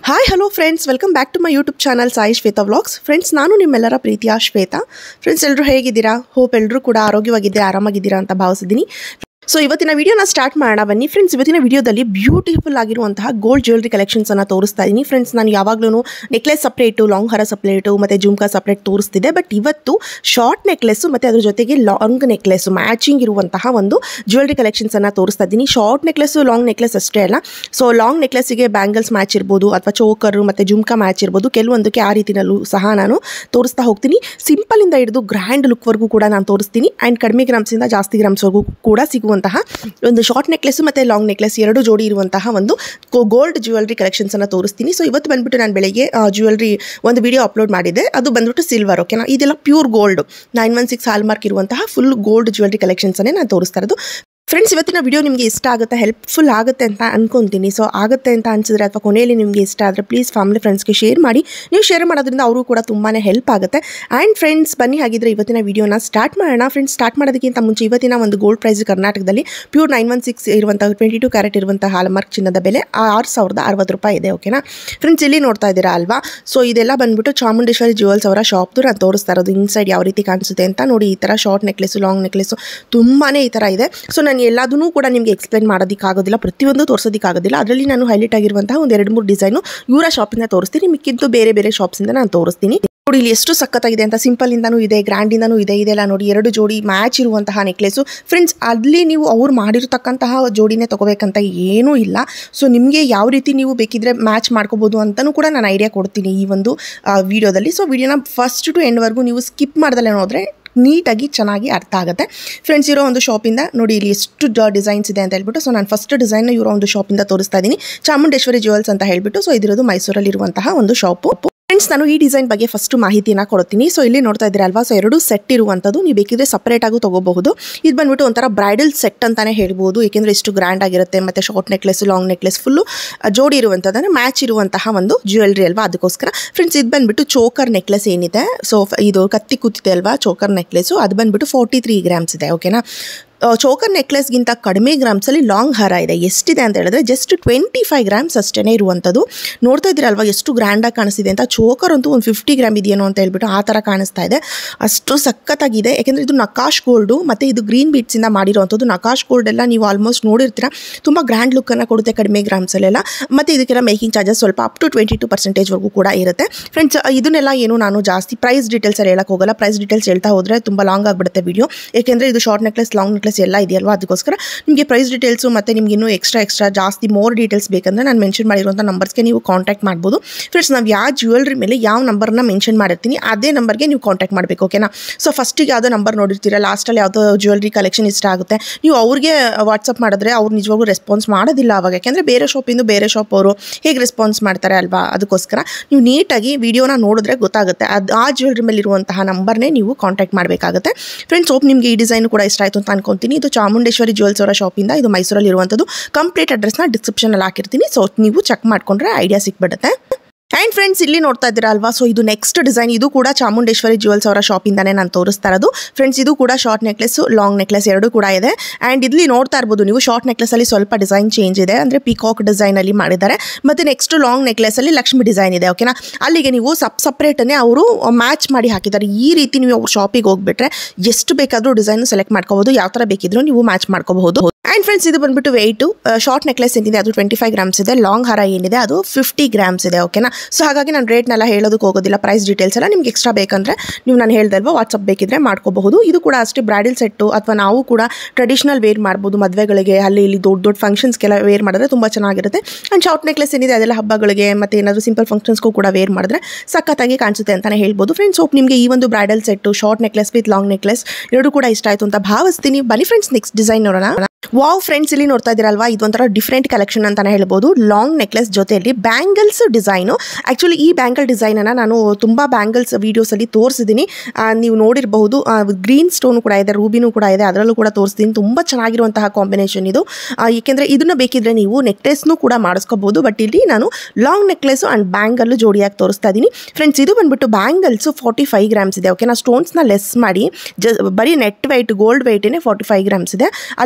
hi hello friends welcome back to my YouTube channel Sai Shweta vlogs friends ನಾನು ನಿಮ್ಮೆಲ್ಲರ ಪ್ರೀತಿಯ Shweta friends ಎಲ್ಲರೂ ಹೇಗಿದ್ದೀರಾ ಹೋಪ್ ಎಲ್ಲರೂ ಕೂಡ ಆರೋಗ್ಯವಾಗಿದ್ದೀರಾ ಆರಾಮಾಗಿದ್ದೀರಾ ಅಂತ ಭಾವಿಸಿದ್ದೀನಿ ಸೊ ಇವತ್ತಿನ ವಿಡಿಯೋನ ಸ್ಟಾರ್ಟ್ ಮಾಡೋಣ ಬನ್ನಿ ಫ್ರೆಂಡ್ಸ್ ಇವತ್ತಿನ ವಿಡಿಯೋದಲ್ಲಿ ಬ್ಯೂಟಿಫುಲ್ ಆಗಿರುವಂತಹ ಗೋಲ್ಡ್ ಜ್ಯುವೆಲ್ರಿ ಕಲೆಕ್ಷನ್ಸ್ ಅನ್ನ ತೋರಿಸ್ತಾ ಇದ್ದೀನಿ ಫ್ರೆಂಡ್ಸ್ ನಾನು ಯಾವಾಗಲೂ ನೆಕ್ಲೆಸ್ ಸಪ್ರೇಟು ಲಾಂಗ್ ಹಾರ ಸಪ್ರೇಟು ಮತ್ತು ಜುಮ್ಕಾ ಸಪ್ರೇಟ್ ತೋರಿಸ್ತಿದ್ದೆ ಬಟ್ ಇವತ್ತು ಶಾರ್ಟ್ ನೆಕ್ಲೆಸ್ಸು ಮತ್ತು ಅದ್ರ ಜೊತೆಗೆ ಲಾಂಗ್ ನೆಕ್ಲೆಸ್ ಮ್ಯಾಚಿಂಗ್ ಇರುವಂತಹ ಒಂದು ಜ್ಯುವೆಲ್ರಿ ಕಲೆಕ್ಷನ್ಸ್ ಅನ್ನ ತೋರಿಸ್ತಾ ಇದ್ದೀನಿ ಶಾರ್ಟ್ ನೆಕ್ಲೆಸ್ಸು ಲಾಂಗ್ ನೆಕ್ಲೆಸ್ ಅಷ್ಟೇ ಅಲ್ಲ ಸೊ ಲಾಂಗ್ ನೆಕ್ಲೆಸ್ಸಿಗೆ ಬ್ಯಾಂಗಲ್ಸ್ ಮ್ಯಾಚ್ ಇರ್ಬೋದು ಅಥವಾ ಚೋಕರು ಮತ್ತು ಜುಮ್ಕಾ ಮ್ಯಾಚ್ ಇರ್ಬೋದು ಕೆಲವೊಂದಕ್ಕೆ ಆ ರೀತಿನಲ್ಲೂ ಸಹ ನಾನು ತೋರಿಸ್ತಾ ಹೋಗ್ತೀನಿ ಸಿಂಪಲಿಂದ ಹಿಡಿದು ಗ್ರ್ಯಾಂಡ್ ಲುಕ್ವರೆಗೂ ಕೂಡ ನಾನು ತೋರಿಸ್ತೀನಿ ಆ್ಯಂಡ್ ಕಡಿಮೆ ಗ್ರಾಮ್ಸಿಂದ ಜಾಸ್ತಿ ಗ್ರಾಮ್ಸ್ವರೆಗೂ ಕೂಡ ಸಿಗುವಂತಹ ಒಂದು ಶಾರ್ಟ್ ನೆಕ್ಲೆಸ್ ಮತ್ತು ಲಾಂಗ್ ನೆಕ್ಲೆಸ್ ಎರಡು ಜೋಡಿ ಇರುವಂತಹ ಒಂದು ಗೋಲ್ಡ್ ಜ್ಯುವೆಲ್ರಿ ಕಲೆಕ್ಷನ್ಸನ್ನು ತೋರಿಸ್ತೀನಿ ಸೊ ಇವತ್ತು ಬಂದ್ಬಿಟ್ಟು ನಾನು ಬೆಳಗ್ಗೆ ಜ್ಯುವೆಲ್ರಿ ಒಂದು ವಿಡಿಯೋ ಅಪ್ಲೋಡ್ ಮಾಡಿದ್ದೆ ಅದು ಬಂದ್ಬಿಟ್ಟು ಸಿಲ್ವರ್ ಓಕೆನಾ ಇದೆಲ್ಲ pure gold nine one six hallmark ಇರುವಂತಹ ಫುಲ್ ಗೋಲ್ಡ್ ಜ್ಯುವೆಲ್ರಿ ಕಲೆಕ್ಷನ್ಸನ್ನೇ ನಾನು ತೋರಿಸ್ತಾ ಇರೋದು ಫ್ರೆಂಡ್ಸ್ ಇವತ್ತಿನ ವಿಡಿಯೋ ನಿಮಗೆ ಇಷ್ಟ ಆಗುತ್ತೆ ಹೆಲ್ಪ್ಫುಲ್ ಆಗುತ್ತೆ ಅಂತ ಅನ್ಕೊಂತೀನಿ ಸೊ ಆಗುತ್ತೆ ಅಂತ ಅನ್ಸಿದ್ರೆ ಅಥವಾ ಕೊನೆಯಲ್ಲಿ ನಿಮಗೆ ಇಷ್ಟ ಆದರೆ ಪ್ಲೀಸ್ ಫ್ಯಾಮಿಲಿ ಫ್ರೆಂಡ್ಸ್ಗೆ ಶೇರ್ ಮಾಡಿ ನೀವು ಶೇರ್ ಮಾಡೋದ್ರಿಂದ ಅವರು ಕೂಡ ತುಂಬಾ ಹೆಲ್ಪ್ ಆಗುತ್ತೆ ಆ್ಯಂಡ್ ಫ್ರೆಂಡ್ಸ್ ಬನ್ನಿ ಹಾಗಿದ್ರೆ ಇವತ್ತಿನ ವಿಡಿಯೋನ ಸ್ಟಾರ್ಟ್ ಮಾಡೋಣ ಫ್ರೆಂಡ್ಸ್ ಸ್ಟಾರ್ಟ್ ಮಾಡೋದಕ್ಕಿಂತ ಮುಂಚೆ ಇವತ್ತಿನ ಒಂದು ಗೋಲ್ಡ್ ಪ್ರೈಸ್ ಕರ್ನಾಟಕದಲ್ಲಿ ಪ್ಯೂರ್ ನೈನ್ ಒನ್ ಸಿಕ್ಸ್ ಇರುವಂತಹ ಟ್ವೆಂಟಿ ಟು ಕ್ಯಾರೆಟ್ ಇರುವಂತಹ ಹಾಲ್ಮಾರ್ಕ್ ಚಿನ್ನದ ಬೆಲೆ ಆರು ಸಾವಿರದ ಅರವತ್ತು ರೂಪಾಯಿ ಇದೆ ಓಕೆನಾ ಫ್ರೆಂಡ್ಸ್ ಇಲ್ಲಿ ನೋಡ್ತಾ ಇದ್ದೀರಾ ಅಲ್ವಾ ಸೊ ಇದೆಲ್ಲ ಬಂದ್ಬಿಟ್ಟು ಚಾಮುಂಡೇಶ್ವರಿ ಜ್ಯುವೆಲ್ಸ್ ಅವರ ಶಾಪ್ದು ನಾನು ತೋರಿಸ್ತಾ ಇರೋದು ಇನ್ಸೈಡ್ ಯಾವ ರೀತಿ ಕಾಣಿಸುತ್ತೆ ಅಂತ ನೋಡಿ ಈ ಥರ ಶಾರ್ಟ್ ನೆಕ್ಲೆಸ್ ಲಾಂಗ್ ನೆಕ್ಲೆಸ್ ತುಂಬಾ ಈ ಥರ ಇದೆ ಸೊ ನಾನು ಎಲ್ಲದನ್ನೂ ಕೂಡ ನಿಮಗೆ ಎಕ್ಸ್ಪ್ಲೇನ್ ಮಾಡೋದಕ್ಕಾಗೋದಿಲ್ಲ ಪ್ರತಿಯೊಂದು ತೋರಿಸೋದಕ್ಕಾಗೋದಿಲ್ಲ ಅದರಲ್ಲಿ ನಾನು ಹೈಲೈಟ್ ಆಗಿರುವಂತಹ ಒಂದು ಎರಡು ಮೂರು ಡಿಸೈನು ಇವರ ಶಾಪಿಂದ ತೋರಿಸ್ತೀನಿ ಮಿಕ್ಕಿದ್ದು ಬೇರೆ ಬೇರೆ ಶಾಪ್ಸಿಂದ ನಾನು ತೋರಿಸ್ತೀನಿ ನೋಡಿ ಇಲ್ಲಿ ಎಷ್ಟು ಸಖತ್ತಾಗಿದೆ ಅಂತ ಸಿಂಪಲ್ ಇಂದನೂ ಇದೆ ಗ್ರ್ಯಾಂಡ್ ಇಂದನೂ ಇದೆ ಇದೆಲ್ಲ ನೋಡಿ ಎರಡು ಜೋಡಿ ಮ್ಯಾಚ್ ಇರುವಂತಹ ನೆಕ್ಲೆಸು ಫ್ರೆಂಡ್ಸ್ ಅಲ್ಲಿ ನೀವು ಅವ್ರು ಮಾಡಿರ್ತಕ್ಕಂತಹ ಜೋಡಿನೇ ತಗೋಬೇಕಂತ ಏನೂ ಇಲ್ಲ ಸೊ ನಿಮಗೆ ಯಾವ ರೀತಿ ನೀವು ಬೇಕಿದ್ರೆ ಮ್ಯಾಚ್ ಮಾಡ್ಕೋಬೋದು ಅಂತಲೂ ಕೂಡ ನಾನು ಐಡಿಯಾ ಕೊಡ್ತೀನಿ ಈ ಒಂದು ವಿಡಿಯೋದಲ್ಲಿ ಸೊ ವಿಡಿಯೋನ ಫಸ್ಟ್ ಟು ಎಂಡ್ವರೆಗೂ ನೀವು ಸ್ಕಿಪ್ ಮಾಡ್ದಲ್ಲೇ ನೋಡಿದ್ರೆ ನೀಟಾಗಿ ಚೆನ್ನಾಗಿ ಅರ್ಥ ಆಗುತ್ತೆ ಫ್ರೆಂಡ್ಸ್ ಇರೋ ಒಂದು ಶಾಪಿಂದ ನೋಡಿ ಇಲ್ಲಿ ಎಷ್ಟು ಡಿಸೈನ್ಸ್ ಇದೆ ಅಂತ ಹೇಳ್ಬಿಟ್ಟು ಸೊ ನಾನು ಫಸ್ಟ್ ಡಿಸೈನ್ ಇರೋ ಒಂದು ಶಾಪಿಂದ ತೋರಿಸ್ತಾ ಇದ್ದೀನಿ ಚಾಮುಂಡೇಶ್ವರಿ ಜ್ಯುವೆಲ್ಸ್ ಅಂತ ಹೇಳ್ಬಿಟ್ಟು ಸೊ ಇದಿರೋದು ಮೈಸೂರಲ್ಲಿ ಇರುವಂತಹ ಒಂದು ಶಾಪು ಫ್ರೆಂಡ್ಸ್ ನಾನು ಈ ಡಿಸೈನ್ ಬಗ್ಗೆ ಫಸ್ಟ್ ಮಾಹಿತಿನ ಕೊಡ್ತೀನಿ ಸೊ ಇಲ್ಲಿ ನೋಡ್ತಾ ಇದ್ದೀರಾ ಅಲ್ವಾ ಸೊ ಎರಡು ಸೆಟ್ ಇರುವಂಥದ್ದು ನೀವು ಬೇಕಿದ್ರೆ ಸಪ್ರೇಟ್ ಆಗೂ ತಗೋಬಹುದು ಇದು ಬಂದ್ಬಿಟ್ಟು ಒಂಥರ ಬ್ರೈಡಲ್ ಸೆಟ್ ಅಂತಾನೆ ಹೇಳ್ಬೋದು ಏಕೆಂದರೆ ಇಷ್ಟು ಗ್ರ್ಯಾಂಡ್ ಆಗಿರುತ್ತೆ ಮತ್ತು short necklace long necklace full ಜೋಡಿ ಇರುವಂಥದ್ದು ಮ್ಯಾಚ್ ಇರುವಂತಹ ಒಂದು ಜ್ಯುವೆಲ್ರಿ ಅಲ್ವಾ ಅದಕ್ಕೋಸ್ಕರ ಫ್ರೆಂಡ್ಸ್ ಇದು ಬಂದ್ಬಿಟ್ಟು ಚೋಕರ್ ನೆಕ್ಲೆಸ್ ಏನಿದೆ ಸೊ ಇದು ಕತ್ತಿ ಕೂತಿದೆ ಅಲ್ವಾ ಚೋಕರ್ ನೆಕ್ಲೆಸು ಅದು ಬಂದ್ಬಿಟ್ಟು ಫೋರ್ಟಿ ತ್ರೀ ಗ್ರಾಮ್ಸ್ ಇದೆ ಓಕೆನಾ ಚೋಕರ್ ನೆಕ್ಲೆಸ್ಗಿಂತ ಕಡಿಮೆ ಗ್ರಾಮ್ಸಲ್ಲಿ ಲಾಂಗ್ ಹಾರ ಇದೆ ಎಷ್ಟಿದೆ ಅಂತ ಹೇಳಿದ್ರೆ ಜಸ್ಟ್ ಟ್ವೆಂಟಿ ಫೈವ್ ಗ್ರಾಮ್ಸ್ ಅಷ್ಟೇ ಇರುವಂಥದ್ದು ನೋಡ್ತಾ ಇದ್ದೀರಲ್ವಾ ಎಷ್ಟು ಗ್ರ್ಯಾಂಡಾಗಿ ಕಾಣಿಸ್ತಿದೆ ಅಂತ ಚೋಕರ್ ಅಂತೂ ಒಂದು ಫಿಫ್ಟಿ ಗ್ರಾಮ್ ಇದೆಯೇನೋ ಅಂತ ಹೇಳ್ಬಿಟ್ಟು ಆ ಥರ ಕಾಣಿಸ್ತಾ ಇದೆ ಅಷ್ಟು ಸಖತ್ತಾಗಿದೆ ಯಾಕೆಂದರೆ ಇದು ನಕಾಶ್ ಗೋಲ್ಡು ಮತ್ತು ಇದು ಗ್ರೀನ್ ಬೀಟ್ಸಿಂದ ಮಾಡಿರುವಂಥದ್ದು ನಕಾಶ್ ಗೋಲ್ಡ್ ಎಲ್ಲ ನೀವು ಆಲ್ಮೋಸ್ಟ್ ನೋಡಿರ್ತೀರ ತುಂಬ ಗ್ರ್ಯಾಂಡ್ ಲುಕ್ಕನ್ನು ಕೊಡುತ್ತೆ ಕಡಿಮೆ ಗ್ರಾಮ್ಸಲ್ಲೆಲ್ಲ ಮತ್ತು ಇದಕ್ಕೆಲ್ಲ ಮೇಕಿಂಗ್ ಚಾರ್ಜಸ್ ಸ್ವಲ್ಪ ಅಪ್ ಟು ಟ್ವೆಂಟಿ ಟು ಪರ್ಸೆಂಟೇಜ್ವರೆಗೂ ಕೂಡ ಇರುತ್ತೆ ಫ್ರೆಂಡ್ಸ್ ಇದನ್ನೆಲ್ಲ ಏನು ನಾನು ಜಾಸ್ತಿ ಪ್ರೈಸ್ ಡೀಟೇಲ್ಸಲ್ಲಿ ಹೇಳಕ್ಕೆ ಹೋಗಲ್ಲ ಪ್ರೈಸ್ ಡೀಟೇಲ್ಸ್ ಹೇಳ್ತಾ ಹೋದರೆ ತುಂಬ ಲಾಂಗ್ ಆಗಿಬಿಡುತ್ತೆ ವಿಡಿಯೋ ಏಕೆಂದರೆ ಇದು ಶಾರ್ಟ್ ನೆಕ್ಲೆಸ್ ಲಾಂಗ್ ನೆಕ್ಲೆಸ್ ಎಲ್ಲ ಇದೆಯಲ್ವಾ ಅದಕ್ಕೋಸ್ಕರ ನಿಮಗೆ ಪ್ರೈಸ್ ಡೀಟೇಲ್ಸು ಮತ್ತು ನಿಮ್ಗೆ ಇನ್ನೂ ಎಕ್ಸ್ಟ್ರಾ ಎಕ್ಸ್ಟ್ರಾ ಜಾಸ್ತಿ ಮೋರ್ ಡೀಟೇಲ್ಸ್ ಬೇಕಂದರೆ ನಾನು ಮೆನ್ಷನ್ ಮಾಡಿರುವಂಥ ನಂಬರ್ಸ್ಗೆ ನೀವು ಕಾಂಟ್ಯಾಕ್ಟ್ ಮಾಡ್ಬೋದು ಫ್ರೆಂಡ್ಸ್ ನಾವು ಯಾವ ಜ್ಯುವೆಲ್ರಿ ಮೇಲೆ ಯಾವ ನಂಬರ್ನ ಮೆನ್ಷನ್ ಮಾಡಿರ್ತೀನಿ ಅದೇ ನಂಬರ್ಗೆ ನೀವು ಕಾಂಟ್ಯಾಕ್ಟ್ ಮಾಡಬೇಕು ಓಕೆನಾ ಸೊ ಫಸ್ಟಿಗೆ ಯಾವುದೋ ನಂಬರ್ ನೋಡಿರ್ತೀರ ಲಾಸ್ಟಲ್ಲಿ ಯಾವುದೋ ಜ್ಯುವೆಲ್ರಿ ಕಲೆಕ್ಷನ್ ಇಷ್ಟ ಆಗುತ್ತೆ ನೀವು ಅವ್ರಿಗೆ ವಾಟ್ಸಪ್ ಮಾಡಿದ್ರೆ ಅವ್ರು ನಿಜವಾಗ್ಲೂ ರೆಸ್ಪಾನ್ಸ್ ಮಾಡೋದಿಲ್ಲ ಅವಾಗ ಯಾಕೆಂದರೆ ಬೇರೆ ಶಾಪಿಂದ ಬೇರೆ ಶಾಪ್ ಅವರು ಹೇಗೆ ರೆಸ್ಪಾನ್ಸ್ ಮಾಡ್ತಾರೆ ಅಲ್ವಾ ಅದಕ್ಕೋಸ್ಕರ ನೀವು ನೀಟಾಗಿ ವಿಡಿಯೋನ ನೋಡಿದ್ರೆ ಗೊತ್ತಾಗುತ್ತೆ ಅದು ಆ ಜ್ಯುವೆಲ್ರಿ ಮೇಲೆ ಇರುವಂತಹ ನಂಬರ್ನೇ ನೀವು ಕಾಂಟ್ಯಾಕ್ಟ್ ಮಾಡಬೇಕಾಗುತ್ತೆ ಫ್ರೆಂಡ್ಸ್ ಹೋಪ್ ನಿಮಗೆ ಈ ಡಿಸೈನ್ ಕೂಡ ಇಷ್ಟ ಆಯಿತು ಅಂತ ಅನ್ಕೊಂತೀನಿ ಇದು ಚಾಮುಂಡೇಶ್ವರಿ ಜ್ಯುವೆಲ್ಸ್ ಅವರ ಶಾಪಿಂದ ಇದು ಮೈಸೂರಲ್ಲಿ ಇರುವಂಥದ್ದು ಕಂಪ್ಲೀಟ್ ಅಡ್ರೆಸ್ನ ಡಿಸ್ಕ್ರಿಪ್ಷನಲ್ಲಿ ಹಾಕಿರ್ತೀನಿ ಸೊ ನೀವು ಚೆಕ್ ಮಾಡಿಕೊಂಡ್ರೆ ಐಡಿಯಾ ಸಿಕ್ಬಿಡುತ್ತೆ ಆ್ಯಂಡ್ ಫ್ರೆಂಡ್ಸ್ ಇಲ್ಲಿ ನೋಡ್ತಾ ಇದ್ದೀರಾ ಅಲ್ವಾ ಸೊ ಇದು ನೆಕ್ಸ್ಟ್ ಡಿಸೈನ್ ಇದು ಕೂಡ ಚಾಮುಂಡೇಶ್ವರಿ ಜ್ಯುವೆಲ್ಸ್ ಅವರ ಶಾಪಿಂದಾನೇ ನಾನು ತೋರಿಸ್ತಾ ಇರೋದು ಫ್ರೆಂಡ್ಸ್ ಇದು ಕೂಡ ಶಾರ್ಟ್ ನೆಕ್ಲೆಸ್ ಲಾಂಗ್ ನೆಕ್ಲೆಸ್ ಎರಡು ಕೂಡ ಇದೆ ಆ್ಯಂಡ್ ಇಲ್ಲಿ ನೋಡ್ತಾ ಇರ್ಬೋದು ನೀವು ಶಾರ್ಟ್ ನೆಕ್ಲೆಸಲ್ಲಿ ಸ್ವಲ್ಪ ಡಿಸೈನ್ ಚೇಂಜ್ ಇದೆ ಅಂದರೆ ಪಿಕಾಕ್ ಡಿಸೈನಲ್ಲಿ ಮಾಡಿದ್ದಾರೆ ಮತ್ತು ನೆಕ್ಸ್ಟ್ ಲಾಂಗ್ ನೆಕ್ಲೆಸಲ್ಲಿ ಲಕ್ಷ್ಮಿ ಡಿಸೈನ್ ಇದೆ ಓಕೆನಾ ಅಲ್ಲಿಗೆ ನೀವು ಸಪ್ ಸಪ್ರೇಟನ್ನೇ ಅವರು ಮ್ಯಾಚ್ ಮಾಡಿ ಹಾಕಿದ್ದಾರೆ ಈ ರೀತಿ ನೀವು ಅವ್ರ ಶಾಪಿಗೆ ಹೋಗ್ಬಿಟ್ರೆ ಎಷ್ಟು ಬೇಕಾದರೂ ಡಿಸೈನ್ ಸೆಲೆಕ್ಟ್ ಮಾಡ್ಕೋಬೋದು ಯಾವ ಥರ ಬೇಕಿದ್ರೂ ನೀವು ಮ್ಯಾಚ್ ಮಾಡ್ಕೋಬಹುದು ಆ್ಯಂಡ್ ಫ್ರೆಂಡ್ಸ್ ಇದು ಬಂದ್ಬಿಟ್ಟು ವೆಯ್ಟು ಶಾರ್ಟ್ ನೆಕ್ಲೆಸ್ ಏನಿದೆ ಅದು ಟ್ವೆಂಟಿ ಫೈವ್ ಗ್ರಾಮ್ಸ್ ಇದೆ ಲಾಂಗ್ ಹಾರ ಏನಿದೆ ಅದು ಫಿಫ್ಟಿ ಗ್ರಾಮ್ಸ್ ಇದೆ ಓಕೆನಾ ಸೊ ಹಾಗಾಗಿ ನಾನು ರೇಟ್ನೆಲ್ಲ ಹೇಳೋದಕ್ಕೆ ಹೋಗೋದಿಲ್ಲ ಪ್ರೈಸ್ ಡೀಟೇಲ್ಸ್ ಎಲ್ಲ ನಿಮ್ಗೆ ಎಕ್ಸ್ಟ್ರಾ ಬೇಕಂದರೆ ನೀವು ನಾನು ಹೇಳ್ದಲ್ವ ವಾಟ್ಸಪ್ ಬೇಕಿದ್ರೆ ಮಾಡ್ಕೋಬಹುದು ಇದು ಕೂಡ ಅಷ್ಟೇ ಬ್ರೈಡಲ್ ಸೆಟ್ಟು ಅಥವಾ ನಾವು ಕೂಡ ಟ್ರೆಡಿಷನಲ್ ವೇರ್ ಮಾಡ್ಬೋದು ಮದುವೆಗಳಿಗೆ ಅಲ್ಲಿ ಇಲ್ಲಿ ದೊಡ್ಡ ದೊಡ್ಡ ಫಂಕ್ಷನ್ಸ್ಗೆಲ್ಲ ವೇರ್ ಮಾಡಿದ್ರೆ ತುಂಬ ಚೆನ್ನಾಗಿರುತ್ತೆ ಆ್ಯಂಡ್ ಶಾರ್ಟ್ ನೆಕ್ಲೆಸ್ ಏನಿದೆ ಅದೆಲ್ಲ ಹಬ್ಬಗಳಿಗೆ ಮತ್ತು ಏನಾದರೂ ಸಿಂಪಲ್ ಫಂಕ್ಷನ್ಸ್ಗೂ ಕೂಡ ವೇರ್ ಮಾಡಿದ್ರೆ ಸಖತ್ತಾಗಿ ಕಾಣಿಸುತ್ತೆ ಅಂತಲೇ ಹೇಳ್ಬೋದು ಫ್ರೆಂಡ್ಸ್ ಹೋಪ್ ನಿಮಗೆ ಈ ಒಂದು bridal set short necklace with long necklace ಎರಡು ಕೂಡ ಇಷ್ಟ ಆಯಿತು ಅಂತ ಭಾವಿಸ್ತೀನಿ ಬನ್ನಿ ಫ್ರೆಂಡ್ಸ್ ನೆಕ್ಸ್ಟ್ ಡಿಸೈನ್ ನೋಡೋಣ ವಾವ್ ಫ್ರೆಂಡ್ಸ್ ಇಲ್ಲಿ ನೋಡ್ತಾ ಇದ್ದೀರಲ್ವಾ ಇದೊಂಥರ ಡಿಫ್ರೆಂಟ್ ಕಲೆಕ್ಷನ್ ಅಂತಾನೆ ಹೇಳ್ಬೋದು ಲಾಂಗ್ ನೆಕ್ಲೆಸ್ ಜೊತೆಯಲ್ಲಿ ಬ್ಯಾಂಗಲ್ಸ್ ಡಿಸೈನು ಆ್ಯಕ್ಚುಲಿ ಈ ಬ್ಯಾಂಗಲ್ ಡಿಸೈನನ್ನು ನಾನು ತುಂಬ ಬ್ಯಾಂಗಲ್ಸ್ ವೀಡಿಯೋಸಲ್ಲಿ ತೋರಿಸಿದ್ದೀನಿ ನೀವು ನೋಡಿರಬಹುದು ಗ್ರೀನ್ ಸ್ಟೋನ್ ಕೂಡ ಇದೆ ರೂಬಿನೂ ಕೂಡ ಇದೆ ಅದರಲ್ಲೂ ಕೂಡ ತೋರಿಸ್ತೀನಿ ತುಂಬ ಚೆನ್ನಾಗಿರುವಂತಹ ಕಾಂಬಿನೇಷನ್ ಇದು ಏಕೆಂದರೆ ಇದನ್ನು ಬೇಕಿದ್ರೆ ನೀವು ನೆಕ್ಲೆಸ್ನೂ ಕೂಡ ಮಾಡಿಸ್ಕೋಬೋದು ಬಟ್ ಇಲ್ಲಿ ನಾನು ಲಾಂಗ್ ನೆಕ್ಲೆಸು ಆ್ಯಂಡ್ ಬ್ಯಾಂಗಲ್ಲು ಜೋಡಿಯಾಗಿ ತೋರಿಸ್ತಾ ಇದ್ದೀನಿ ಫ್ರೆಂಡ್ಸ್ ಇದು ಬಂದ್ಬಿಟ್ಟು ಬ್ಯಾಂಗಲ್ಸು ಫಾರ್ಟಿ ಫೈವ್ ಗ್ರಾಮ್ಸ್ ಇದೆ ಓಕೆನಾ ಸ್ಟೋನ್ಸ್ನ ಲೆಸ್ ಮಾಡಿ ಜ ಬರೀ ನೆಟ್ ವೆಯ್ಟ್ ಗೋಲ್ಡ್ ವೆಯ್ಟೇ ಫಾರ್ಟಿ ಫೈವ್ ಗ್ರಾಮ್ಸ್ ಇದೆ ಅಲ್ಲಿಗೆ ಒಂದೊಂದು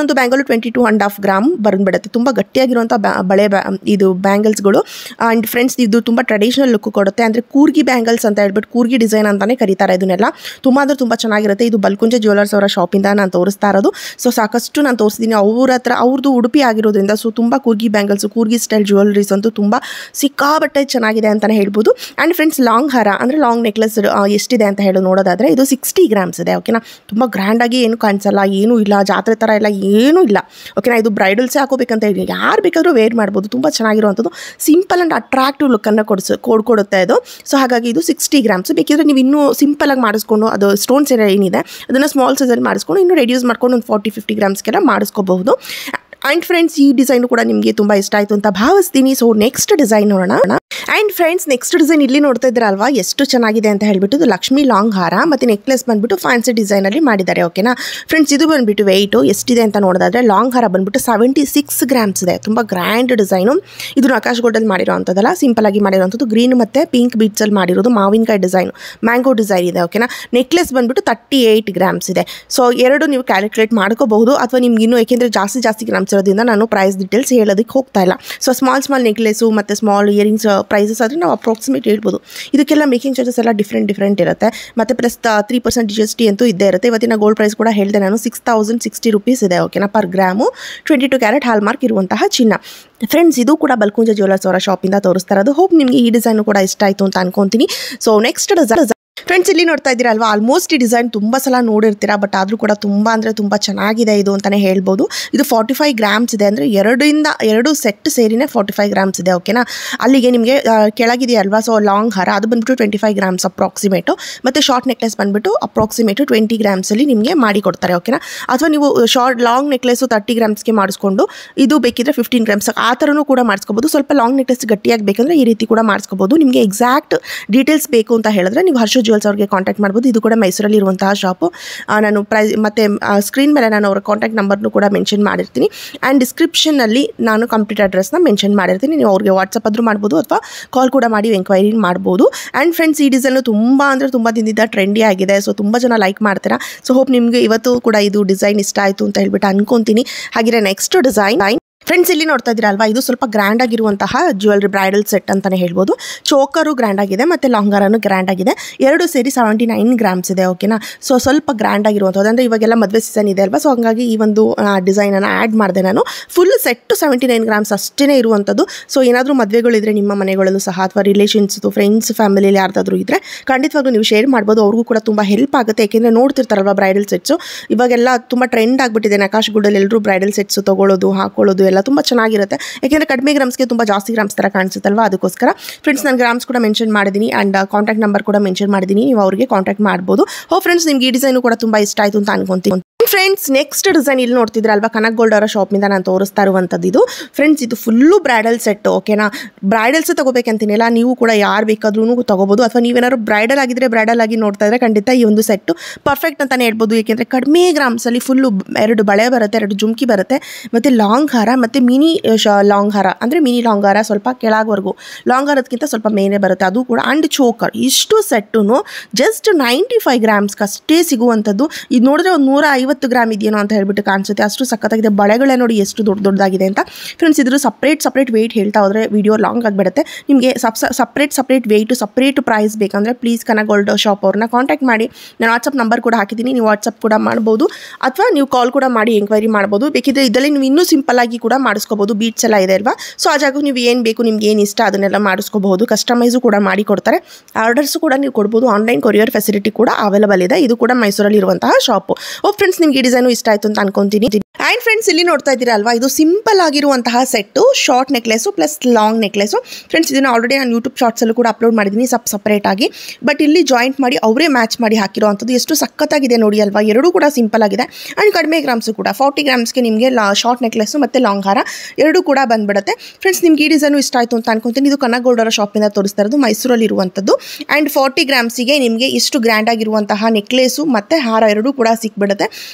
ಒಂದು bangle twenty two and half gram ಬಂದ್ಬಿಡುತ್ತೆ ತುಂಬ ಗಟ್ಟಿಯಾಗಿರುವಂಥ ಬ್ಯಾ ಬಳೆ ಬ್ಯಾ ಇದು ಬ್ಯಾಂಗಲ್ಸ್ಗಳು ಆ್ಯಂಡ್ ಫ್ರೆಂಡ್ಸ್ ಇದು ತುಂಬ ಟ್ರೆಡಿಷನಲ್ ಲುಕ್ ಕೊಡುತ್ತೆ ಅಂದರೆ ಕೂರ್ಗಿ ಬ್ಯಾಂಗಲ್ಸ್ ಅಂತ ಹೇಳ್ಬಿಟ್ಟು ಕೂರ್ಗಿ ಡಿಸೈನ್ ಅಂತಲೇ ಕರೀತಾರೆ ಇದನ್ನೆಲ್ಲ ತುಂಬ ಅಂದರೆ ತುಂಬ ಚೆನ್ನಾಗಿರುತ್ತೆ ಇದು ಬಲ್ಕುಂಜ ಜ್ಯುವೆಲರ್ಸ್ ಅವರ ಶಾಪಿಂದ ನಾನು ತೋರಿಸ್ತಾ ಇರೋದು ಸೊ ಸಾಕಷ್ಟು ನಾನು ತೋರಿಸಿದ್ದೀನಿ ಅವ್ರ ಹತ್ರ ಅವ್ರದ್ದು ಉಡುಪಿ ಆಗಿರೋದ್ರಿಂದ ಸೊ ತುಂಬ Coorgi bangles Coorgi style jewelleries ಅಂತೂ ತುಂಬ ಸಿಕ್ಕಾಬಟ್ಟೆ ಚೆನ್ನಾಗಿದೆ ಅಂತಲೇ ಹೇಳ್ಬೋದು ಆ್ಯಂಡ್ ಫ್ರೆಂಡ್ಸ್ ಲಾಂಗ್ ಹಾರ ಅಂದರೆ ಲಾಂಗ್ ನೆಕ್ಲೆಸ್ ಎಷ್ಟಿದೆ ಅಂತ ಹೇಳಿ ನೋಡೋದಾದರೆ ಇದು ಸಿಕ್ಸ್ಟಿ ಗ್ರಾಮ್ಸ್ ಇದೆ ಓಕೆನಾ ತುಂಬ ಗ್ರ್ಯಾಂಡಾಗಿ ಏನು ಕಾಣಿಸಲ್ಲ ಏನೂ ಇಲ್ಲ ಜಾತ್ರೆ ಥರ ಎಲ್ಲ ಏನೂ ಇಲ್ಲ ಓಕೆನಾ ಇದು ಬ್ರೈಡಲ್ಸೇ ಹಾಕೋಬೇಕಂತ ಹೇಳಿ ಯಾರು ಬೇಕಾದರೂ ವೇರ್ ಮಾಡ್ಬೋದು ತುಂಬ ಚೆನ್ನಾಗಿರುವಂಥದ್ದು ಸಿಂಪಲ್ ಆ್ಯಂಡ್ ಅಟ್ರಾಕ್ಟಿವ್ ಲುಕ್ಕನ್ನು ಕೊಡಿಸ್ ಕೊಡ್ಕೊಡುತ್ತೆ ಇದು ಸೊ ಹಾಗಾಗಿ ಇದು ಸಿಕ್ಸ್ಟಿ ಗ್ರಾಮ್ಸ್ ಬೇಕಿದ್ರೆ ನೀವು ಇನ್ನೂ ಸಿಂಪಲಾಗಿ ಮಾಡಿಸ್ಕೊಂಡು ಅದು ಸ್ಟೋನ್ಸ್ ಏನಿದೆ ಅದನ್ನು ಸ್ಮಾಲ್ ಸೈಜಲ್ಲಿ ಮಾಡಿಸ್ಕೊಂಡು ಇನ್ನೂ ರೆಡ್ಯೂಸ್ ಮಾಡ್ಕೊಂಡು ಒಂದು ಫಾರ್ಟಿ ಫಿಫ್ಟಿ ಗ್ರಾಮ್ಸ್ಗೆಲ್ಲ ಮಾಡಿಸ್ಕೋಬಹುದು ಆ್ಯಂಡ್ ಫ್ರೆಂಡ್ಸ್ ಈ ಡಿಸೈನು ಕೂಡ ನಿಮಗೆ ತುಂಬ ಇಷ್ಟ ಆಯಿತು ಅಂತ ಭಾವಿಸ್ತೀನಿ ಸೊ ನೆಕ್ಸ್ಟ್ ಡಿಸೈನ್ ನೋಡೋಣ ಆ್ಯಂಡ್ ಫ್ರೆಂಡ್ಸ್ ನೆಕ್ಸ್ಟ್ ಡಿಸೈನ್ ಇಲ್ಲಿ ನೋಡ್ತಾ ಇದ್ದೀರಲ್ವಾ ಎಷ್ಟು ಚೆನ್ನಾಗಿದೆ ಅಂತ ಹೇಳ್ಬಿಟ್ಟು ಇದು ಲಕ್ಷ್ಮಿ ಲಾಂಗ್ ಹಾರ ಮತ್ತು ನೆಕ್ಲೆಸ್ ಬಂದ್ಬಿಟ್ಟು ಫ್ಯಾನ್ಸಿ ಡಿಸೈನಲ್ಲಿ ಮಾಡಿದ್ದಾರೆ ಓಕೆನಾ ಫ್ರೆಂಡ್ಸ್ ಇದು ಬಂದ್ಬಿಟ್ಟು ವೆಯ್ಟು ಎಷ್ಟಿದೆ ಅಂತ ನೋಡೋದಾದ್ರೆ ಲಾಂಗ್ ಹಾರ ಬಂದ್ಬಿಟ್ಟು ಸೆವೆಂಟಿ ಸಿಕ್ಸ್ ಗ್ರಾಮ್ಸ್ ಇದೆ ತುಂಬ ಗ್ರ್ಯಾಂಡ್ ಡಿಸೈನು ಇದನ್ನು ಆಕಾಶ್ ಗೋಲ್ಡಲ್ಲಿ ಮಾಡಿರೋವಂಥದ್ದಲ್ಲ ಸಿಂಪಲ್ ಆಗಿ ಮಾಡಿರೋವಂಥದ್ದು ಗ್ರೀನ್ ಮತ್ತು ಪಿಂಕ್ ಬೀಟ್ಸಲ್ಲಿ ಮಾಡಿರೋದು ಮಾವಿನಕಾಯಿ ಡಿಸೈನ್ ಮ್ಯಾಂಗೋ ಡಿಸೈನ್ ಇದೆ ಓಕೆನಾ ನೆಕ್ಲೆಸ್ ಬಂದ್ಬಿಟ್ಟು ತರ್ಟಿ ಏಯ್ಟ್ ಗ್ರಾಮ್ಸ್ ಇದೆ ಸೊ ಎರಡು ನೀವು ಕ್ಯಾಲ್ಕುಲೇಟ್ ಮಾಡ್ಕೋಬಹುದು ಅಥವಾ ನಿಮ್ಗೆ ಇನ್ನೂ ಯಾಕೆಂದರೆ ಜಾಸ್ತಿ ಜಾಸ್ತಿ ಗ್ರಾಮ್ಸ್ ಇರೋದ್ರಿಂದ ನಾನು ಪ್ರೈಸ್ ಡೀಟೇಲ್ಸ್ ಹೇಳೋದಕ್ಕೆ ಹೋಗ್ತಾ ಇಲ್ಲ ಸೊ ಸ್ಮಾಲ್ ಸ್ಮಾಲ್ ನೆಕ್ಲೆಸು ಮತ್ತು ಸ್ಮಾಲ್ ಇಯರಿಂಗ್ಸ್ ಪ್ರೈಸಸ್ ಆದರೆ ನಾವು ಅಪ್ರಾಕ್ಸಿಮೇಟ್ ಹೇಳ್ಬೋದು ಇದಕ್ಕೆಲ್ಲ ಮೇಕಿಂಗ್ ಚಾರ್ಜಸ್ ಎಲ್ಲ ಡಿಫ್ರೆಂಟ್ ಡಿಫ್ರೆಂಟ್ ಇರುತ್ತೆ ಮತ್ತು plus three percent G S T ಅಂತೂ ಇದ್ದೇ ಇರುತ್ತೆ ಇವತ್ತಿನ ಗೋಲ್ಡ್ ಪ್ರೈಸ್ ಕೂಡ ಹೇಳಿದೆ ನಾನು ಸಿಕ್ಸ್ ತೌಸಂಡ್ ಸಿಕ್ಸ್ಟಿ ರುಪೀಸ್ ಇದೆ ಓಕೆನಾ per gram twenty two carat hallmark ಇರುವಂತಹ ಚಿನ್ನ ಫ್ರೆಂಡ್ಸ್ ಇದು ಕೂಡ ಬಲ್ಕುಂಜ ಜ್ಯುವೆಲರ್ಸ್ ಅವರ ಶಾಪಿಂದ ತೋರಿಸ್ತಾ ಇರೋದು ಹೋಪ್ ನಿಮಗೆ ಈ ಡಿಸೈನು ಕೂಡ ಇಷ್ಟ ಆಯಿತು ಅಂತ ಅನ್ಕೊಂತೀನಿ ಸೊ ನೆಕ್ಸ್ಟ್ ಡಿಸೈನ್ ಫ್ರೆಂಡ್ಸ್ ಇಲ್ಲಿ ನೋಡ್ತಾ ಇದ್ದೀರಾ ಅಲ್ವಾ ಆಲ್ಮೋಸ್ಟ್ ಈ ಡಿಸೈನ್ ತುಂಬ ಸಲ ನೋಡಿರ್ತೀರಾ ಬಟ್ ಆದರೂ ಕೂಡ ತುಂಬ ಅಂದರೆ ತುಂಬ ಚೆನ್ನಾಗಿದೆ ಇದು ಅಂತಲೇ ಹೇಳ್ಬೋದು ಇದು ಫಾರ್ಟಿ ಫೈವ್ ಗ್ರಾಮ್ಸ್ ಇದೆ ಅಂದರೆ ಎರಡರಿಂದ ಎರಡು ಸೆಟ್ ಸೇರಿನೇ ಫಾರ್ಟಿ ಫೈವ್ ಗ್ರಾಮ್ಸ್ ಇದೆ ಓಕೆನಾ ಅಲ್ಲಿಗೆ ನಿಮಗೆ ಕೆಳಗಿದೆಯಲ್ವಾ ಸೊ ಲಾಂಗ್ ಹಾರ ಅದು ಬಂದ್ಬಿಟ್ಟು ಟ್ವೆಂಟಿ ಫೈವ್ ಗ್ರಾಮ್ಸ್ ಅಪ್ರಾಕ್ಸಿಮೇಟು ಮತ್ತು ಶಾರ್ಟ್ ನೆಕ್ಲೆಸ್ ಬಂದ್ಬಿಟ್ಟು ಅಪ್ರಾಕ್ಸಿಮೇಟು ಟ್ವೆಂಟಿ ಗ್ರಾಮ್ಸಲ್ಲಿ ನಿಮಗೆ ಮಾಡಿ ಕೊಡ್ತಾರೆ ಓಕೆನಾ ಅಥವಾ ನೀವು ಶಾರ್ಟ್ ಲಾಂಗ್ ನೆಕ್ಲೆಸು ತರ್ಟಿ ಗ್ರಾಮ್ಸ್ಗೆ ಮಾಡಿಸ್ಕೊಂಡು ಇದು ಬೇಕಿದ್ರೆ ಫಿಫ್ಟೀನ್ ಗ್ರಾಮ್ಸ್ ಆ ಥರನೂ ಕೂಡ ಮಾಡಿಸ್ಕೋಬೋದು ಸ್ವಲ್ಪ ಲಾಂಗ್ ನೆಕ್ಲೆಸ್ ಗಟ್ಟಿಯಾಗಿ ಬೇಕಂದ್ರೆ ಈ ರೀತಿ ಕೂಡ ಮಾಡಿಸ್ಕೋಬೋದು ನಿಮಗೆ ಎಕ್ಸಾಕ್ಟ್ ಡೀಟೇಲ್ಸ್ ಬೇಕು ಅಂತ ಹೇಳಿದ್ರೆ ನೀವು ಹರ್ಷ ಜ್ಯುವೆಲ್ಸ್ ಅವ್ರಿಗೆ ಕಾಂಟ್ಯಾಕ್ಟ್ ಮಾಡ್ಬೋದು ಇದು ಕೂಡ ಮೈಸೂರಲ್ಲಿ ಇರುವಂತಹ ಶಾಪು ನಾನು ಪ್ರೈಸ್ ಮತ್ತು ಸ್ಕ್ರೀನ್ ಮೇಲೆ ನಾನು ಅವರ ಕಾಂಟ್ಯಾಕ್ಟ್ ನಂಬರ್ನು ಕೂಡ ಮೆನ್ಷನ್ ಮಾಡಿರ್ತೀನಿ ಆ್ಯಂಡ್ ಡಿಸ್ಕ್ರಿಪ್ಷನಲ್ಲಿ ನಾನು ಕಂಪ್ಲೀಟ್ ಅಡ್ರೆಸ್ನ ಮೆನ್ಷನ್ ಮಾಡಿರ್ತೀನಿ ನೀವು ಅವ್ರಿಗೆ ವಾಟ್ಸಪ್ ಆದರೂ ಮಾಡ್ಬೋದು ಅಥವಾ ಕಾಲ್ ಕೂಡ ಮಾಡಿ ಎಂಕ್ವೈರಿ ಮಾಡ್ಬೋದು ಆ್ಯಂಡ್ ಫ್ರೆಂಡ್ಸ್ ಈ ಡಿಸೈನು ತುಂಬ ಅಂದರೆ ತುಂಬ ದಿನದಿಂದ ಟ್ರೆಂಡಿ ಆಗಿದೆ ಸೊ ತುಂಬ ಜನ ಲೈಕ್ ಮಾಡ್ತೀರಾ ಸೊ ಹೋಪ್ ನಿಮಗೆ ಇವತ್ತು ಕೂಡ ಇದು ಡಿಸೈನ್ ಇಷ್ಟ ಆಯಿತು ಅಂತ ಹೇಳ್ಬಿಟ್ಟು ಅನ್ಕೊತೀನಿ ಹಾಗೆ ನೆಕ್ಸ್ಟ್ ಡಿಸೈನ್ ಫ್ರೆಂಡ್ಸ್ ಇಲ್ಲಿ ನೋಡ್ತಾ ಇದ್ದೀರಾ ಅಲ್ವಾ ಇದು ಸ್ವಲ್ಪ ಗ್ರ್ಯಾಂಡ್ ಆಗಿರುವಂತಹ ಜ್ಯುವೆಲ್ರಿ ಬ್ರೈಡಲ್ ಸೆಟ್ ಅಂತಲೇ ಹೇಳ್ಬೋದು ಚೋಕರು ಗ್ರ್ಯಾಂಡ್ ಆಗಿದೆ ಮತ್ತು ಲಾಂಗರನು ಗ್ರ್ಯಾಂಡ್ ಆಗಿದೆ ಎರಡು ಸೇರಿ ಸೆವೆಂಟಿ ನೈನ್ ಗ್ರಾಮ್ಸ್ ಇದೆ ಓಕೆನಾ ಸೊ ಸ್ವಲ್ಪ ಗ್ರ್ಯಾಂಡ್ ಆಗಿರುವಂಥದ್ದು ಅಂದರೆ ಇವಾಗೆಲ್ಲ ಮದುವೆ ಸೀಸನ್ ಇದೆ ಅಲ್ವಾ ಸೊ ಹಂಗಾಗಿ ಈ ಒಂದು ಡಿಸೈನನ್ನು ಆ್ಯಡ್ ಮಾಡಿದೆ ನಾನು full set seventy nine grams ಅಷ್ಟೇ ಇರುವಂಥದ್ದು ಸೊ ಏನಾದರೂ ಮದುವೆಗಳಿದ್ರೆ ನಿಮ್ಮ ಮನೆಗಳಲ್ಲೂ ಸಹ ಅಥವಾ ರಿಲೇಷನ್ಸ್ದು ಫ್ರೆಂಡ್ಸ್ ಫ್ಯಾಮಿಲಿಯಲ್ಲಿ ಯಾರ್ದಾದ್ರೂ ಇದ್ದರೆ ಖಂಡಿತವಾಗ್ಲೂ ನೀವು ಶೇರ್ ಮಾಡ್ಬೋದು ಅವ್ರಿಗೂ ಕೂಡ ತುಂಬ ಹೆಲ್ಪ್ ಆಗುತ್ತೆ ಯಾಕೆಂದರೆ ನೋಡ್ತಿರ್ತಾರಲ್ವ ಬ್ರೈಡಲ್ ಸೆಟ್ಸು ಇವಾಗೆಲ್ಲ ತುಂಬ ಟ್ರೆಂಡ್ ಆಗಿಬಿಟ್ಟಿದೆ ನಕಾಶ್ ಗುಡ್ಡಲ್ಲಿ ಎಲ್ಲರೂ ಬ್ರೈಡಲ್ ಸೆಟ್ಸು ತೊಗೊಳ್ಳೋದು ಹಾಕೊಳ್ಳೋದು ಎಲ್ಲ ತುಂಬ ಚೆನ್ನಾಗಿರುತ್ತೆ ಯಾಕೆಂದರೆ ಕಡಿಮೆ ಗ್ರಾಮ್ಸ್ಗೆ ತುಂಬ ಜಾಸ್ತಿ ಗ್ರಾಮ್ಸ್ ಥರ ಕಾಣಿಸುತ್ತಲ್ವ ಅದಕ್ಕೋಸ್ಕರ ಫ್ರೆಂಡ್ಸ್ ನಾನು ಗ್ರಾಮ್ಸ್ ಕೂಡ ಮೆನ್ಷನ್ ಮಾಡಿದ್ದೀನಿ ಆ್ಯಂಡ್ ಕಾಂಟ್ಯಾಕ್ಟ್ ನಂಬರ್ ಕೂಡ ಮೆನ್ಷನ್ ಮಾಡಿದ್ದೀನಿ ನೀವು ಅವರಿಗೆ ಕಾಂಟ್ಯಾಕ್ಟ್ ಮಾಡ್ಬೋದು ಹೋ ಫ್ರೆಂಡ್ಸ್ ನಿಮ್ಗೆ ಈ ಡಿಸೈನು ಕೂಡ ತುಂಬ ಇಷ್ಟ ಆಯಿತು ಅಂತ ಅನ್ಕೊಂತೀನಿ ಫ್ರೆಂಡ್ಸ್ ನೆಕ್ಸ್ಟ್ ಡಿಸೈನ್ ಇಲ್ಲಿ ನೋಡ್ತಿದ್ರೆ ಅಲ್ವಾ ಕನಕ್ ಗೋಲ್ಡ್ ಅವರ ಶಾಪಿಂದ ನಾನು ತೋರಿಸ್ತಾ ಇರುವಂಥದ್ದು ಇದು ಫ್ರೆಂಡ್ಸ್ ಇದು ಫುಲ್ಲು ಬ್ರೈಡಲ್ ಸೆಟ್ ಓಕೆನಾ ಬ್ರೈಡಲ್ಸ್ ತಗೋಬೇಕಂತೀನಿಲ್ಲ ನೀವು ಕೂಡ ಯಾರು ಬೇಕಾದ್ರೂ ತಗೋಬೋದು ಅಥವಾ ನೀವೇನಾದ್ರು ಬ್ರೈಡಲ್ ಆಗಿದ್ರೆ ಬ್ರೈಡಲ್ ಆಗಿ ನೋಡ್ತಾ ಇದ್ರೆ ಖಂಡಿತ ಈ ಒಂದು ಸೆಟ್ಟು ಪರ್ಫೆಕ್ಟ್ ಅಂತಲೇ ಹೇಳ್ಬೋದು ಏಕೆಂದರೆ ಕಡಿಮೆ ಗ್ರಾಮ್ಸಲ್ಲಿ ಫುಲ್ಲು ಎರಡು ಬಳೆ ಬರುತ್ತೆ ಎರಡು ಜುಮ್ಕಿ ಬರುತ್ತೆ ಮತ್ತು ಲಾಂಗ್ ಹಾರ ಮತ್ತು ಮಿನಿ ಲಾಂಗ್ ಹಾರ ಅಂದರೆ ಮಿನಿ ಲಾಂಗ್ ಹಾರ ಸ್ವಲ್ಪ ಕೆಳಗವರೆಗೂ ಲಾಂಗ್ ಹಾರದಕ್ಕಿಂತ ಸ್ವಲ್ಪ ಮೇಲೆ ಬರುತ್ತೆ ಅದು ಕೂಡ ಆ್ಯಂಡ್ ಚೋಕರ್ ಇಷ್ಟು ಸೆಟ್ಟು ಜಸ್ಟ್ ನೈಂಟಿ ಫೈವ್ ಗ್ರಾಮ್ಸ್ಗೆ ಅಷ್ಟೇ ಸಿಗುವಂಥದ್ದು ಇದು ನೋಡಿದ್ರೆ ಒಂದು ನೂರ ಐವತ್ತು ಗ್ರಾಮ್ ಇದೆಯೇನೋ ಅಂತ ಹೇಳ್ಬಿಟ್ಟು ಕಾಣಿಸುತ್ತೆ ಅಷ್ಟು ಸಖತ್ತಾಗಿದೆ ಬಳೆಗಳೇ ನೋಡಿ ಎಷ್ಟು ದೊಡ್ಡ ದೊಡ್ಡದಾಗಿದೆ ಅಂತ ಫ್ರೆಂಡ್ಸ್ ಇದ್ರ ಸಪ್ರೇಟ್ ಸಪ್ರೇಟ್ ವೆಯ್ಟ್ ಹೇಳ್ತಾ ಹೋದರೆ ವಿಡಿಯೋ ಲಾಂಗ್ ಆಗಿಬಿಡುತ್ತೆ ನಿಮಗೆ ಸಪ್ separate separate weight separate price ಬೇಕಂದರೆ ಪ್ಲೀಸ್ ಕನ ಗೋಲ್ಡ್ ಶಾಪ್ ಅವ್ರನ್ನ ಕಾಂಟ್ಯಾಕ್ಟ್ ಮಾಡಿ ನಾನು ವಾಟ್ಸಪ್ ನಂಬರ್ ಕೂಡ ಹಾಕಿದ್ದೀನಿ ನೀವು ವಾಟ್ಸಪ್ ಕೂಡ ಮಾಡ್ಬೋದು ಅಥವಾ ನೀವು ಕಾಲ್ ಕೂಡ ಮಾಡಿ ಎಂಕ್ವೈರಿ ಮಾಡ್ಬೋದು ಬೇಕಿದ್ರೆ ಇದರಲ್ಲಿ ನೀವು ಇನ್ನೂ ಸಿಂಪಲ್ ಆಗಿ ಕೂಡ ಮಾಡಿಸ್ಕೋಬೋದು ಬೀಟ್ಸ್ ಎಲ್ಲ ಇದೆ ಅಲ್ವಾ ಸೊ ಆ ಜಾಗಕ್ಕೆ ನೀವು ಏನು ಬೇಕು ನಿಮ್ಗೆ ಏನು ಇಷ್ಟ ಅದನ್ನೆಲ್ಲ ಮಾಡಿಸ್ಕೋಬಹುದು ಕಸ್ಟಮೈಸು ಕೂಡ ಮಾಡಿ ಕೊಡ್ತಾರೆ ಆರ್ಡರ್ಸ್ ಕೂಡ ನೀವು ಕೊಡ್ಬೋದು ಆನ್ಲೈನ್ ಕೊರಿಯರ್ ಫೆಸಿಲಿಟಿ ಕೂಡ ಅವೈಲಬಲ್ ಇದೆ ಇದು ಕೂಡ ಮೈಸೂರಲ್ಲಿ ಇರುವಂತಹ ಶಾಪು ಓ ಫ್ರೆಂಡ್ಸ್ ನಿಮ್ಗೆ ಈ ಡಿಸೈನು ಇಷ್ಟ ಆಯಿತು ಅಂತ ಅನ್ಕೊಂತೀನಿ ಆ್ಯಂಡ್ ಫ್ರೆಂಡ್ಸ್ ಇಲ್ಲಿ ನೋಡ್ತಾ ಇದ್ದೀರಾ ಅಲ್ವಾ ಇದು ಸಿಂಪಲ್ ಆಗಿರುವಂತಹ set short necklace plus long necklace friends ಇದನ್ನು ಆಲ್ರೆಡಿ ನಾನು ಯೂಟ್ಯೂಬ್ ಶಾರ್ಟ್ಸಲ್ಲೂ ಕೂಡ ಅಪ್ಲೋಡ್ ಮಾಡಿದ್ದೀನಿ ಸಪ್ ಸಪ್ರೇಟ್ ಆಗಿ ಬಟ್ ಇಲ್ಲಿ ಜಾಯಿಂಟ್ ಮಾಡಿ ಅವರೇ ಮ್ಯಾಚ್ ಮಾಡಿ ಹಾಕಿರೋ ಅಂಥದ್ದು ಎಷ್ಟು ಸಖತ್ತಾಗಿದೆ ನೋಡಿ ಅಲ್ವಾ ಎರಡೂ ಕೂಡ ಸಿಂಪಲ್ ಆಗಿದೆ ಆ್ಯಂಡ್ ಕಡಿಮೆ ಗ್ರಾಮ್ಸು ಕೂಡ ಫಾರ್ಟಿ ಗ್ರಾಮ್ಸ್ಗೆ ನಿಮಗೆ ಲಾ ಶಾರ್ಟ್ ನೆಕ್ಲೆಸ್ಸು ಮತ್ತು ಲಾಂಗ್ ಹಾರ ಎರಡೂ ಕೂಡ ಬಂದ್ಬಿಡುತ್ತೆ ಫ್ರೆಂಡ್ಸ್ ನಿಮ್ಗೆ ಈ ಡಿಸೈನು ಇಷ್ಟ ಆಯಿತು ಅಂತ ಅನ್ಕೊಂತೀನಿ ಇದು ಕನಗೋಲ್ಡರ ಶಾಪಿಂದ ತೋರಿಸ್ತಾ ಇರೋದು ಮೈಸೂರಲ್ಲಿ ಇರುವಂಥದ್ದು ಆ್ಯಂಡ್ ಫಾರ್ಟಿ ಗ್ರಾಮ್ಸಿಗೆ ನಿಮಗೆ ಇಷ್ಟು ಗ್ರ್ಯಾಂಡ್ ಆಗಿರುವಂತಹ ನೆಕ್ಲೇಸು ಮತ್ತು ಹಾರ ಎರಡೂ ಕೂಡ ಸಿಕ್ಬಿಡುತ್ತೆ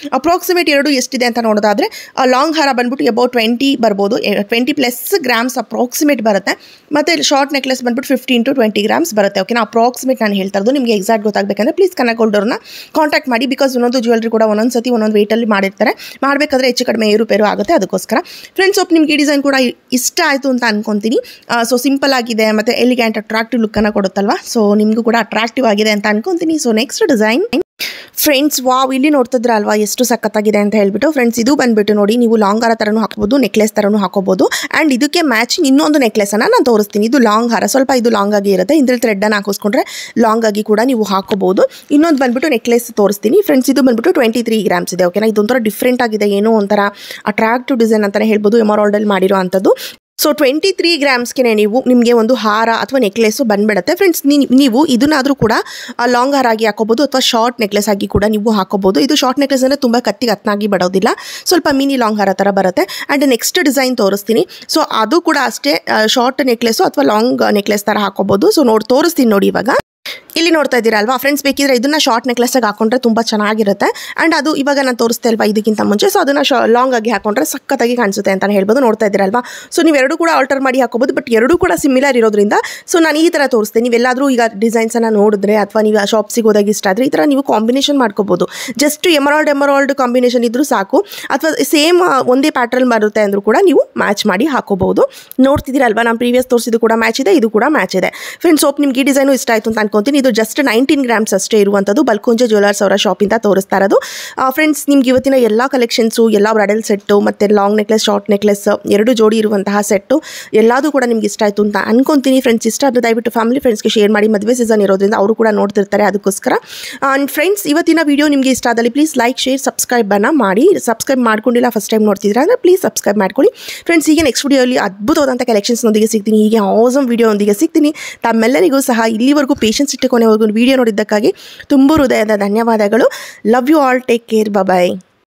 ಅಪ್ರಾಕ್ಸಿಮೇಟ್ ಎರಡು ಎಷ್ಟಿದೆ ಅಂತ ನೋಡೋದಾದರೆ ಲಾಂಗ್ ಹಾರ ಬಂದ್ಬಿಟ್ಟು ಅಬೌಟ್ ಟ್ವೆಂಟಿ ಬರ್ಬೋದು ಟ್ವೆಂಟಿ ಪ್ಲಸ್ ಗ್ರಾಮ್ಸ್ ಅಪ್ರಾಕ್ಸಿಮೇಟ್ ಬರುತ್ತೆ ಮತ್ತು ಶಾರ್ಟ್ ನೆಕ್ಲೆಸ್ ಬಂದ್ಬಿಟ್ಟು ಫಿಫ್ಟೀನ್ ಟು ಟ್ವೆಂಟಿ ಗ್ರಾಮ್ಸ್ ಬರುತ್ತೆ ಓಕೆನಾ ಅಪ್ರಾಕ್ಸಿಮೇಟ್ ನಾನು ಹೇಳ್ತಾ ಇರೋದು ನಿಮಗೆ ಎಕ್ಸಾಕ್ಟ್ ಗೊತ್ತಾಗಬೇಕಂದ್ರೆ ಪ್ಲೀಸ್ ಕನಕ್ ಹೋಲ್ಡರ್ನ ಕಾಂಟ್ಯಾಕ್ಟ್ ಮಾಡಿ ಬಿಕಾಸ್ ಒಂದೊಂದು ಜ್ಯುವೆಲ್ರಿ ಕೂಡ ಒಂದೊಂದು ಸತಿ ಒಂದೊಂದು ವೇಟಲ್ಲಿ ಮಾಡಿರ್ತಾರೆ ಮಾಡಬೇಕಾದ್ರೆ ಹೆಚ್ಚು ಕಡಿಮೆ ಏರುಪೇರು ಆಗುತ್ತೆ ಅದಕ್ಕೋಸ್ಕರ ಫ್ರೆಂಡ್ಸ್ ಒಪ್ ನಿಮಗೆ ಈ ಡಿಸೈನ್ ಕೂಡ ಇಷ್ಟ ಆಯಿತು ಅಂತ ಅನ್ಕೊತೀನಿ ಸೊ ಸಿಂಪಲ್ ಆಗಿದೆ ಮತ್ತು ಎಲಿಗ್ಯಾಂಟ್ ಅಟ್ರಾಕ್ಟಿವ್ ಲುಕ್ಕನ್ನು ಕೊಡುತ್ತಲ್ವಾ ಸೊ ನಿಮಗೂ ಕೂಡ ಅಟ್ರಾಕ್ಟಿವ್ ಆಗಿದೆ ಅಂತ ಅನ್ಕೊತೀನಿ so next design friends wow ಇಲ್ಲಿ ನೋಡ್ತಿದ್ರ ಅಲ್ವಾ ಎಷ್ಟು ಸಖತ್ತಾಗಿದೆ ಅಂತ ಹೇಳ್ಬಿಟ್ಟು ಫ್ರೆಂಡ್ಸ್ ಇದು ಬಂದ್ಬಿಟ್ಟು ನೋಡಿ ನೀವು ಲಾಂಗ್ ಹಾರ ಥರನೂ ಹಾಕೋಬೋದು ನೆಕ್ಲೆಸ್ ಥರನೂ ಹಾಕೋಬೋದು ಆ್ಯಂಡ್ ಇದಕ್ಕೆ ಮ್ಯಾಚಿಂಗ್ ಇನ್ನೊಂದು ನೆಕ್ಲೆಸನ್ನು ನಾನು ತೋರಿಸ್ತೀನಿ ಇದು ಲಾಂಗ್ ಹಾರ ಸ್ವಲ್ಪ ಇದು ಲಾಂಗ್ ಆಗಿ ಇರುತ್ತೆ ಇದ್ರಲ್ಲಿ ಥ್ರೆಡ್ಡನ್ನು ಹಾಕಿಸ್ಕೊಂಡ್ರೆ ಲಾಂಗ್ ಆಗಿ ಕೂಡ ನೀವು ಹಾಕೋಬೋದು ಇನ್ನೊಂದು ಬಂದ್ಬಿಟ್ಟು ನೆಕ್ಲೆಸ್ ತೋರಿಸ್ತೀನಿ ಫ್ರೆಂಡ್ಸ್ ಇದು ಬಂದ್ಬಿಟ್ಟು ಟ್ವೆಂಟಿ ತ್ರೀ ಗ್ರಾಮ್ಸ್ ಇದೆ ಓಕೆನಾ ಇದೊಂಥರ ಡಿಫ್ರೆಂಟ್ ಆಗಿದೆ ಏನೋ ಒಂಥರ ಅಟ್ರಾಕ್ಟಿವ್ ಡಿಸೈನ್ ಅಂತಲೇ ಹೇಳ್ಬೋದು ಎಮರಾಲ್ಡಲ್ಲಿ ಮಾಡಿರೋ ಅಂಥದ್ದು ಸೊ ಟ್ವೆಂಟಿ ತ್ರೀ ಗ್ರಾಮ್ಸ್ಗೆ ನೀವು ನಿಮಗೆ ಒಂದು ಹಾರ ಅಥವಾ ನೆಕ್ಲೆಸ್ಸು ಬಂದ್ಬಿಡುತ್ತೆ ಫ್ರೆಂಡ್ಸ್ ನೀವು ಇದನ್ನಾದರೂ ಕೂಡ ಲಾಂಗ್ ಹಾರ ಆಗಿ ಹಾಕೋಬೋದು ಅಥವಾ ಶಾರ್ಟ್ ನೆಕ್ಲೆಸ್ ಆಗಿ ಕೂಡ ನೀವು ಹಾಕೋಬೋದು ಇದು ಶಾರ್ಟ್ ನೆಕ್ಲೆಸ್ ಅಂದರೆ ತುಂಬ ಕತ್ತಿಗೆ ಹತ್ನಾಗಿ ಬಡೋದಿಲ್ಲ ಸ್ವಲ್ಪ ಮಿನಿ ಲಾಂಗ್ ಹಾರ ಥರ ಬರುತ್ತೆ ಆ್ಯಂಡ್ ನೆಕ್ಸ್ಟ್ ಡಿಸೈನ್ ತೋರಿಸ್ತೀನಿ ಸೊ ಅದು ಕೂಡ ಅಷ್ಟೇ ಶಾರ್ಟ್ ನೆಕ್ಲೆಸ್ಸು ಅಥವಾ ಲಾಂಗ್ ನೆಕ್ಲೆಸ್ ಥರ ಹಾಕೋಬೋದು ಸೊ ನೋಡಿ ತೋರಿಸ್ತೀನಿ ನೋಡಿ ಇವಾಗ ಇಲ್ಲಿ ನೋಡ್ತಾ ಇದ್ದೀರಾ ಅಲ್ವಾ ಫ್ರೆಂಡ್ಸ್ ಬೇಕಿದ್ರೆ ಇದನ್ನ ಶಾರ್ಟ್ ನೆಕ್ಲೆಸ್ಸಾಗಿ ಹಾಕೊಂಡ್ರೆ ತುಂಬ ಚೆನ್ನಾಗಿರುತ್ತೆ ಆ್ಯಂಡ್ ಅದು ಇವಾಗ ನಾನು ತೋರಿಸ್ತಾ ಇಲ್ವಾ ಇದಕ್ಕಿಂತ ಮುಂಚೆ ಸೊ ಅದನ್ನು ಶಾ ಲಾಂಗ್ ಆಗಿ ಹಾಕೊಂಡ್ರೆ ಸಖತ್ತಾಗಿ ಕಾಣಿಸುತ್ತೆ ಅಂತ ಹೇಳ್ಬೋದು ನೋಡ್ತಾ ಇದ್ದೀರಲ್ವಾ ಸೊ ನೀವು ಎರಡು ಕೂಡ ಆಲ್ಟರ್ ಮಾಡಿ ಹಾಕೋಬೋದು ಬಟ್ ಎರಡೂ ಕೂಡ ಸಿಮಿಲರ್ ಇರೋದ್ರಿಂದ ಸೊ ನಾನು ಈ ಥರ ತೋರಿಸ್ತೀನಿ ನೀವೆಲ್ಲಾದರೂ ಈಗ ಡಿಸೈನ್ಸನ್ನು ನೋಡಿದ್ರೆ ಅಥವಾ ನೀವು ಶಾಪ್ಸಿಗೆ ಹೋದಾಗ ಇಷ್ಟ ಆದರೆ ಈ ಥರ ನೀವು ಕಾಂಬಿನೇಷನ್ ಮಾಡ್ಕೋಬೋದು ಜಸ್ಟ್ ಎಮರಾಲ್ಡ್ ಎಮರಾಲ್ಡ್ ಕಾಂಬಿನೇಷನ್ ಇದ್ರೂ ಸಾಕು ಅಥವಾ ಸೇಮ್ ಒಂದೇ ಪ್ಯಾಟ್ರನ್ ಬರುತ್ತೆ ಅಂದರೂ ಕೂಡ ನೀವು ಮ್ಯಾಚ್ ಮಾಡಿ ಹಾಕೋಬಹುದು ನೋಡ್ತಿದ್ದೀರಲ್ವಾ ನಾನು ಪ್ರೀವಿಯಸ್ ತೋರಿಸಿದ್ದು ಕೂಡ ಮ್ಯಾಚ್ ಇದೆ ಇದು ಕೂಡ ಮ್ಯಾಚ್ ಇದೆ ಫ್ರೆಂಡ್ಸ್ ಹೋಪ್ ನಿಮ್ಗೆ ಈ ಡಿಸೈನು ಇಷ್ಟ ಆಯಿತು ಅಂತ ಅನ್ಕೊಂತೀನಿ ಇದು ಜಸ್ಟ್ ನೈನ್ಟೀನ್ ಗ್ರಾಮ್ಸ್ ಅಷ್ಟೇ ಇರುವಂಥದ್ದು ಬಲ್ಕುಂಜ ಜ್ಯುವೆಲರ್ಸ್ ಅವರ ಶಾಪಿಂದ ತೋರಿಸ್ತಾ ಇರೋದು ಫ್ರೆಂಡ್ಸ್ ನಿಮ್ಗೆ ಇವತ್ತಿನ ಎಲ್ಲ ಕಲೆಕ್ಷನ್ಸು ಎಲ್ಲ ಬ್ರೈಡಲ್ ಸೆಟ್ಟು ಮತ್ತು ಲಾಂಗ್ ನೆಕ್ಲೆಸ್ ಶಾರ್ಟ್ ನೆಕ್ಲೆಸ್ ಎರಡು ಜೋಡಿ ಇರುವಂತಹ ಸೆಟ್ಟು ಎಲ್ಲದೂ ಕೂಡ ನಿಮ್ಗೆ ಇಷ್ಟ ಆಯಿತು ಅಂತ ಅನ್ಕೊಂತೀನಿ ಫ್ರೆಂಡ್ಸ್ ಇಷ್ಟ ಆದರೆ ದಯವಿಟ್ಟು ಫ್ಯಾಮಿಲಿ ಫ್ರೆಂಡ್ಸ್ಗೆ ಶೇರ್ ಮಾಡಿ ಮದುವೆ ಸೀಸನ್ ಇರೋದ್ರಿಂದ ಅವರು ಕೂಡ ನೋಡ್ತಿರ್ತಾರೆ ಅದಕ್ಕೋಸ್ಕರ ಆ್ಯಂಡ್ ಫ್ರೆಂಡ್ಸ್ ಇವತ್ತಿನ ವಿಡಿಯೋ ನಿಮಗೆ ಇಷ್ಟ ಆದಲ್ಲಿ ಪ್ಲೀಸ್ ಲೈಕ್ ಶೇರ್ ಸಬ್ಸ್ಕ್ರೈಬನ್ನು ಮಾಡಿ ಸಬ್ಸ್ಕ್ರೈಬ್ ಮಾಡ್ಕೊಂಡಿಲ್ಲ ಫಸ್ಟ್ ಟೈಮ್ ನೋಡ್ತಿದ್ದೀರಾ ಅಂದರೆ ಪ್ಲೀಸ್ ಸಬ್ಸ್ಕ್ರೈಬ್ ಮಾಡ್ಕೊಳ್ಳಿ ಫ್ರೆಂಡ್ಸ್ ಹೀಗೆ ನೆಕ್ಸ್ಟ್ ವಿಡಿಯೋಲಿ ಅದ್ಭುತವಾದಂಥ ಕಲೆಕ್ಷನ್ಸ್ನೊಂದಿಗೆ ಸಿಗ್ತೀನಿ ಹೀಗೆ ಆಸಮ್ ವಿಡಿಯೋನೊಂದಿಗೆ ಸಿಗ್ತೀನಿ ತಮ್ಮೆಲ್ಲರಿಗೂ ಸಹ ಇಲ್ಲಿವರೆಗೂ ಪೇಷನ್ಸ್ ಇಟ್ಟುಕೊನೆವರೆಗೂ ವಿಡಿಯೋ ನೋಡಿದ್ದಕ್ಕಾಗಿ ತುಂಬ ಹೃದಯದ ಧನ್ಯವಾದಗಳು love you all take care bye